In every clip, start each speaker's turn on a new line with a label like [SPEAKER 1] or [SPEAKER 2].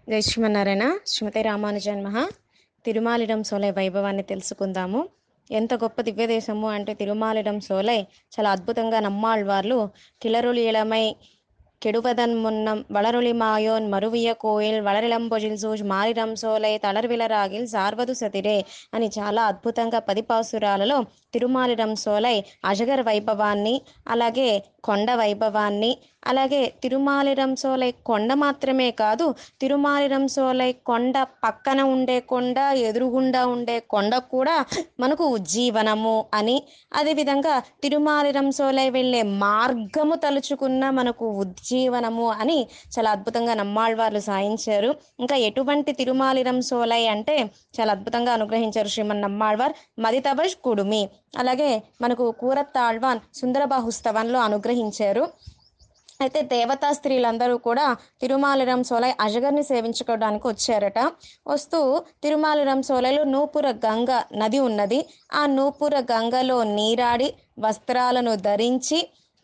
[SPEAKER 1] జై శ్రీమన్నారాయణ శ్రీమతి రామానుజన్ మహా తిరుమాలిడం సోలై వైభవాన్ని తెలుసుకుందాము ఎంత గొప్ప దివ్యదేశము అంటే తిరుమాలిడం సోలై చాలా అద్భుతంగా నమ్మాళ్వార్లు కిలరులీలమై கெடுவதன் முன்னம் வளரொளி மாயோன் மறுவிய கோயில் వళరిలంబొజిల్ సూజ్ మారిరం సోలై తళర్విలరాగిల్ సార్వదు సతిరే అని చాలా అద్భుతంగా పది పాసురాలలో తిరుమాలిరం సోలై అజగర్ వైభవాన్ని అలాగే కొండ వైభవాన్ని అలాగే తిరుమాలిరం సోలై కొండ మాత్రమే కాదు తిరుమాలిరం సోలై కొండ పక్కన ఉండే కొండ ఎదురుగుండా ఉండే కొండ కూడా మనకు ఉజ్జీవనము అని అదేవిధంగా తిరుమాలిరం సోలై వెళ్ళే మార్గము తలుచుకున్న మనకు ఉజ్జీవనము అని చాలా అద్భుతంగా నమ్మాళ్వార్లు సాయించారు ఇంకా ఎటువంటి తిరుమాలిరం సోలై అంటే చాలా అద్భుతంగా అనుగ్రహించారు శ్రీమన్ నమ్మాళ్వార్ మదితవష్ కుడుమి అలాగే మనకు కూరత్తాళ్వాన్ సుందరబాహుస్తవంలో అనుగ్రహించారు అయితే దేవతా స్త్రీలందరూ కూడా తిరుమాలిరం సోలై అజగర్ని సేవించుకోవడానికి వచ్చారట వస్తూ తిరుమాలిరం సోలైలో నూపుర గంగ నది ఉన్నది ఆ నూపుర గంగలో నీరాడి వస్త్రాలను ధరించి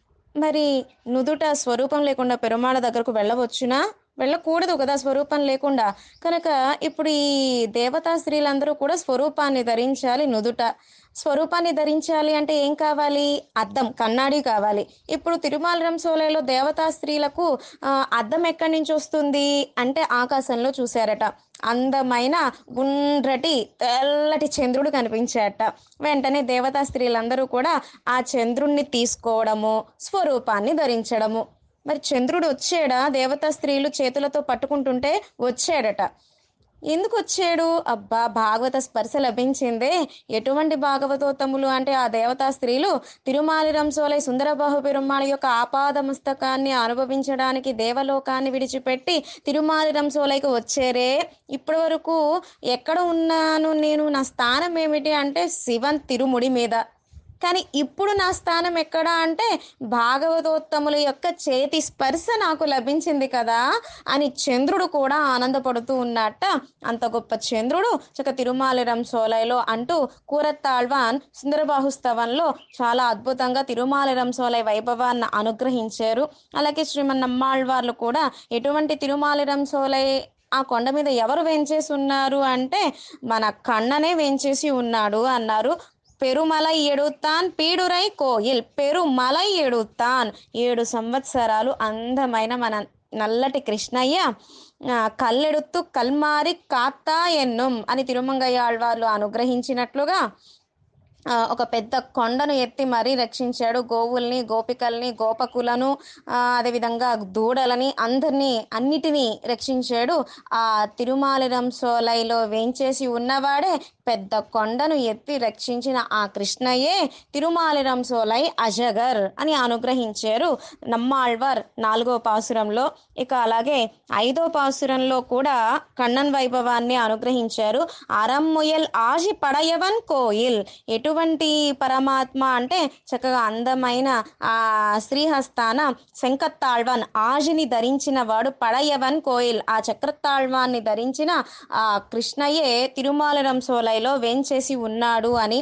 [SPEAKER 1] మరి నుదుట స్వరూపం లేకుండా పెరుమాళ దగ్గరకు వెళ్ళవచ్చునా వెళ్ళకూడదు కదా స్వరూపం లేకుండా కనుక ఇప్పుడు ఈ దేవతా స్త్రీలందరూ కూడా స్వరూపాన్ని ధరించాలి నుదుట స్వరూపాన్ని ధరించాలి అంటే ఏం కావాలి అద్దం కన్నాడి కావాలి ఇప్పుడు తిరుమల సోలైలో దేవతా స్త్రీలకు అద్దం ఎక్కడి నుంచి వస్తుంది అంటే ఆకాశంలో చూశారట అందమైన గుండ్రటి తెల్లటి చంద్రుడు కనిపించాట వెంటనే దేవతా స్త్రీలందరూ కూడా ఆ చంద్రుణ్ణి తీసుకోవడము స్వరూపాన్ని ధరించడము మరి చంద్రుడు వచ్చాడా దేవతా స్త్రీలు చేతులతో పట్టుకుంటుంటే వచ్చాడట ఎందుకు వచ్చాడు అబ్బా భాగవత స్పర్శ లభించిందే ఎటువంటి భాగవతోత్తములు అంటే ఆ దేవతా స్త్రీలు తిరుమాలిరం సోలై సుందరబాహు పెరుమాళ యొక్క ఆపాద మస్తకాన్ని అనుభవించడానికి దేవలోకాన్ని విడిచిపెట్టి తిరుమాలిరం సోలైకి వచ్చారే ఇప్పటి వరకు ఎక్కడ ఉన్నాను నేను నా స్థానం ఏమిటి అంటే శివన్ తిరుముడి మీద కానీ ఇప్పుడు నా స్థానం ఎక్కడ అంటే భాగవతోత్తముల యొక్క చేతి స్పర్శ నాకు లభించింది కదా అని చంద్రుడు కూడా ఆనందపడుతూ ఉన్నట్ట అంత గొప్ప చంద్రుడు చక్క తిరుమాలిరం సోలైలో అంటూ కూరత్తాళ్వాన్ సుందరబాహుస్తవంలో చాలా అద్భుతంగా తిరుమాలిరం సోలై వైభవాన్ని అనుగ్రహించారు అలాగే శ్రీమన్నమ్మాళ్వార్లు కూడా ఎటువంటి తిరుమాలిరం సోలై ఆ కొండ మీద ఎవరు వేంచేసి ఉన్నారు అంటే మన కన్ననే వేంచేసి ఉన్నాడు అన్నారు పెరుమలై ఎడుతాన్ పీడురై కోయిల్ పెరుమలై ఎడుతాన్ ఏడు సంవత్సరాలు అందమైన మన నల్లటి కృష్ణయ్య కల్లెడుతూ కల్మారి కాత్తా ఎన్నుం అని తిరుమంగయ్య ఆళ్వార్లు అనుగ్రహించినట్లుగా ఒక పెద్ద కొండను ఎత్తి మరీ రక్షించాడు గోవుల్ని గోపికల్ని గోపకులను అదేవిధంగా దూడలని అందరినీ అన్నిటినీ రక్షించాడు ఆ తిరుమాలిరం సోలైలో వేంచేసి ఉన్నవాడే పెద్ద కొండను ఎత్తి రక్షించిన ఆ కృష్ణయ్యే తిరుమాలిరం సోలై అజగర్ అని అనుగ్రహించారు నమ్మాళ్వార్ నాలుగో పాసురంలో ఇక అలాగే ఐదో పాసురంలో కూడా కണ്ണన్ వైభవాన్ని అనుగ్రహించారు అరమ్ముయల్ ఆజి పడయవన్ కోయిల్ ఎటువంటి పరమాత్మ అంటే చక్కగా అందమైన ఆ శ్రీహస్తాన శంకత్తాళ్వాన్ ఆజిని ధరించిన వాడు పడయవన్ కోయిల్ ఆ చక్రతాళ్వాన్ని ధరించిన ఆ కృష్ణయ్యే తిరుమాలరం సోలైలో వేంచేసి ఉన్నాడు అని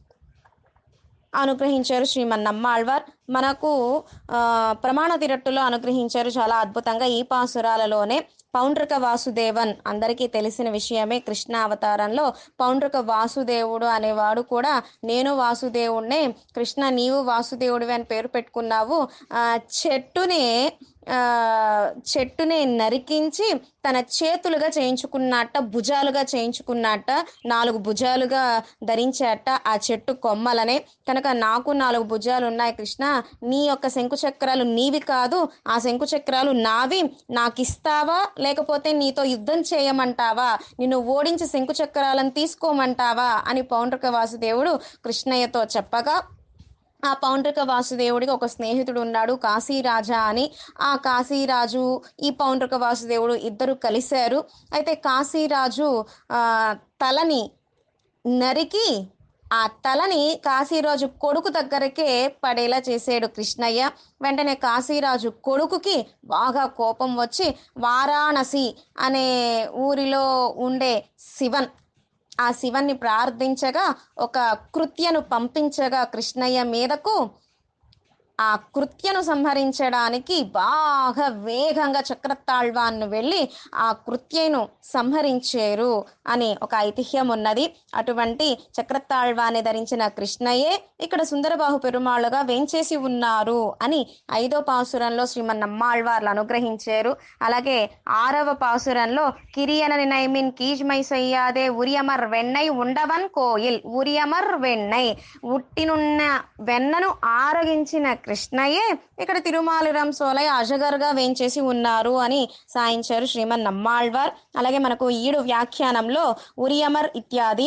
[SPEAKER 1] అనుగ్రహించారు శ్రీమన్నమ్మాళ్వార్ మనకు ప్రమాణ తిరట్టులో అనుగ్రహించారు చాలా అద్భుతంగా ఈ పాసురాలలోనే పౌండ్రక వాసుదేవన్ అందరికీ తెలిసిన విషయమే కృష్ణ అవతారంలో పౌండ్రక వాసుదేవుడు అనేవాడు కూడా నేను వాసుదేవుడినే కృష్ణ నీవు వాసుదేవుడివి అని పేరు పెట్టుకున్నావు చెట్టుని చెట్టుని నరికించి తన చేతులుగా చేయించుకున్నట్ట భుజాలుగా చేయించుకున్నట్ట నాలుగు భుజాలుగా ధరించాట ఆ చెట్టు కొమ్మలనే కనుక నాకు నాలుగు భుజాలు ఉన్నాయి కృష్ణ నీ యొక్క శంకు చక్రాలు నీవి కాదు ఆ శంకు చక్రాలు నావి నాకు ఇస్తావా లేకపోతే నీతో యుద్ధం చేయమంటావా నిన్ను ఓడించి శంకు చక్రాలను తీసుకోమంటావా అని పౌండ్రక వాసుదేవుడు కృష్ణయ్యతో చెప్పగా ఆ పౌండ్రక వాసుదేవుడికి ఒక స్నేహితుడు ఉన్నాడు కాశీరాజా అని ఆ కాశీరాజు ఈ పౌండ్రక వాసుదేవుడు ఇద్దరు కలిశారు అయితే కాశీరాజు తలని నరికి ఆ తలని కాశీరాజు కొడుకు దగ్గరకే పడేలా చేసాడు కృష్ణయ్య వెంటనే కాశీరాజు కొడుకుకి బాగా కోపం వచ్చి వారాణసి అనే ఊరిలో ఉండే శివన్ ఆ శివన్ని ప్రార్థించగా ఒక కృత్యను పంపించగా కృష్ణయ్య మీదకు ఆ కృత్యను సంహరించడానికి బాగా వేగంగా చక్రతాళ్వాన్ను వెళ్ళి ఆ కృత్యను సంహరించారు అని ఒక ఐతిహ్యం ఉన్నది అటువంటి చక్రతాళ్వాన్ని ధరించిన కృష్ణయే ఇక్కడ సుందరబాహు పెరుమాళ్ళుగా వేంచేసి ఉన్నారు అని ఐదో పాసురంలో శ్రీమన్నమ్మాళ్వార్లు అనుగ్రహించారు అలాగే ఆరవ పాసురంలో కిరియనని నైమిన్ కీజ్మై సయ్యాదే ఉరియమర్ వెన్నై ఉండవన్ కోయిల్ ఉరియమర్ వెన్నై ఉట్టినున్న వెన్నను ఆరగించిన కృష్ణయే ఇక్కడ తిరుమాలిరం సోలై అజగర్గా వేంచేసి ఉన్నారు అని సాయించారు శ్రీమన్ నమ్మాళ్వార్ అలాగే మనకు ఈడు వ్యాఖ్యానంలో ఉరియమర్ ఇత్యాది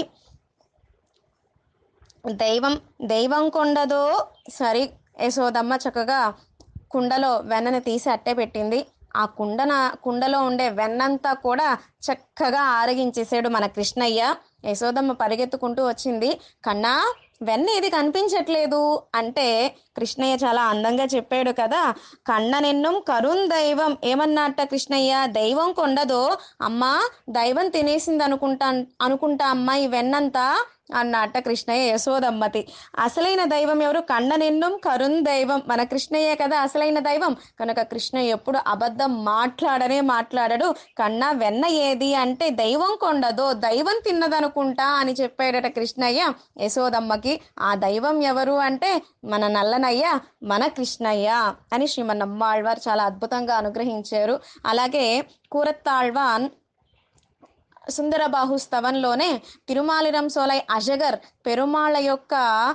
[SPEAKER 1] దైవం దైవం కొండదో సరి యశోదమ్మ చక్కగా కుండలో వెన్నని తీసి అట్టే పెట్టింది ఆ కుండన కుండలో ఉండే వెన్నంతా కూడా చక్కగా ఆరగించేసాడు మన కృష్ణయ్య యశోదమ్మ పరిగెత్తుకుంటూ వచ్చింది కన్నా వెన్న ఏది కనిపించట్లేదు అంటే కృష్ణయ్య చాలా అందంగా చెప్పాడు కదా కన్న నిన్నం కరుణ్ దైవం ఏమన్నట్ట కృష్ణయ్య దైవం కొండదో అమ్మా దైవం తినేసింది అనుకుంటా అనుకుంటా అమ్మా ఈ వెన్నంతా అన్నట్ట కృష్ణయ్య యశోదమ్మతి అసలైన దైవం ఎవరు కన్న నిన్నం కరుణ్ దైవం మన కృష్ణయ్య కదా అసలైన దైవం కనుక కృష్ణ ఎప్పుడు అబద్ధం మాట్లాడనే మాట్లాడడు కన్న వెన్న ఏది అంటే దైవం కొండదో దైవం తిన్నదనుకుంటా అని చెప్పాడట కృష్ణయ్య యశోదమ్మకి ఆ దైవం ఎవరు అంటే మన నల్లనయ్య మన కృష్ణయ్య అని శ్రీమన్నమ్మాళ్వారు చాలా అద్భుతంగా అనుగ్రహించారు అలాగే కూరత్తాళ్వాన్ సుందరబాహు స్తవంలోనే తిరుమాలిరం సోలై అజగర్ పెరుమాళ్ళ యొక్క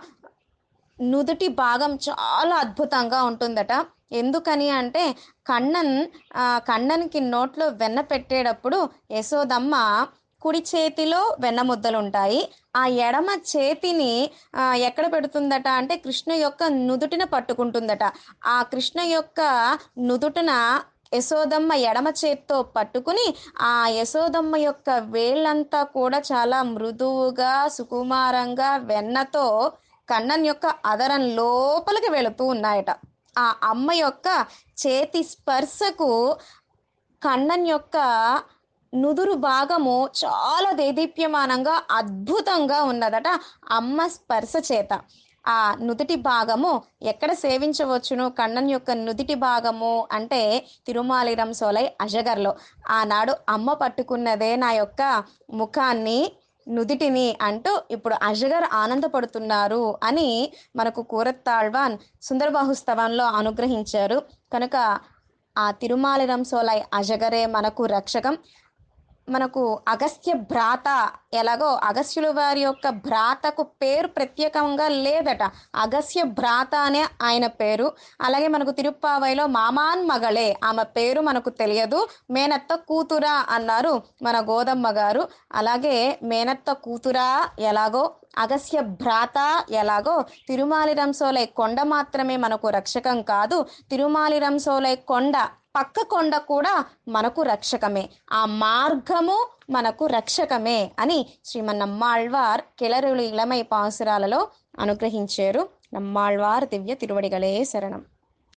[SPEAKER 1] నుదుటి భాగం చాలా అద్భుతంగా ఉంటుందట ఎందుకని అంటే కണ്ണన్ ఆ, కണ്ണన్కి నోట్లో వెన్న పెట్టేటప్పుడు యశోదమ్మ కుడి చేతిలో వెన్న ముద్దలు ఉంటాయి ఆ ఎడమ చేతిని ఆ, ఎక్కడ పెడుతుందట అంటే కృష్ణ యొక్క నుదుటిన పట్టుకుంటుందట ఆ కృష్ణ యొక్క నుదుటిన యశోదమ్మ ఎడమ చేత్తో పట్టుకుని ఆ యశోదమ్మ యొక్క వేళ్ళంతా కూడా చాలా మృదువుగా సుకుమారంగా వెన్నతో కన్నన్ యొక్క అదరం లోపలికి వెళుతూ ఉన్నాయట ఆ అమ్మ యొక్క చేతి స్పర్శకు కన్నన్ యొక్క నుదురు భాగము చాలా దేదీప్యమానంగా అద్భుతంగా ఉన్నదట అమ్మ స్పర్శ చేత ఆ నుదుటి భాగము ఎక్కడ సేవించవచ్చును కన్నన్ యొక్క నుదిటి భాగము అంటే తిరుమాలిరం సోలై అజగర్లో ఆనాడు అమ్మ పట్టుకున్నదే నా యొక్క ముఖాన్ని నుదిటిని అంటూ ఇప్పుడు అజగర్ ఆనందపడుతున్నారు అని మనకు కూరత్తాళ్వాన్ సుందరబాహుస్తవంలో అనుగ్రహించారు కనుక ఆ తిరుమాలిరం సోలై అజగరే మనకు రక్షకం మనకు అగస్త్య భ్రాత ఎలాగో అగస్త్యుల వారి యొక్క భ్రాతకు పేరు ప్రత్యేకంగా లేదట అగస్త్య భ్రాత అనే ఆయన పేరు అలాగే మనకు తిరుప్పావైలో మామాన్ మగళే ఆమె పేరు మనకు తెలియదు మేనత్త కూతురా అన్నారు మన గోదమ్మ గారు అలాగే మేనత్త కూతురా ఎలాగో అగస్య భ్రాత ఎలాగో తిరుమాలిరంసోలై కొండ మాత్రమే మనకు రక్షకం కాదు తిరుమాలిరంసోలై కొండ పక్క కొండ కూడా మనకు రక్షకమే ఆ మార్గము మనకు రక్షకమే అని శ్రీమన్నమ్మాళ్వార్ కిళరులు ఇళమై పాసురాలలో అనుగ్రహించారు నమ్మాళ్వార్ దివ్య తిరువడిగలే శరణం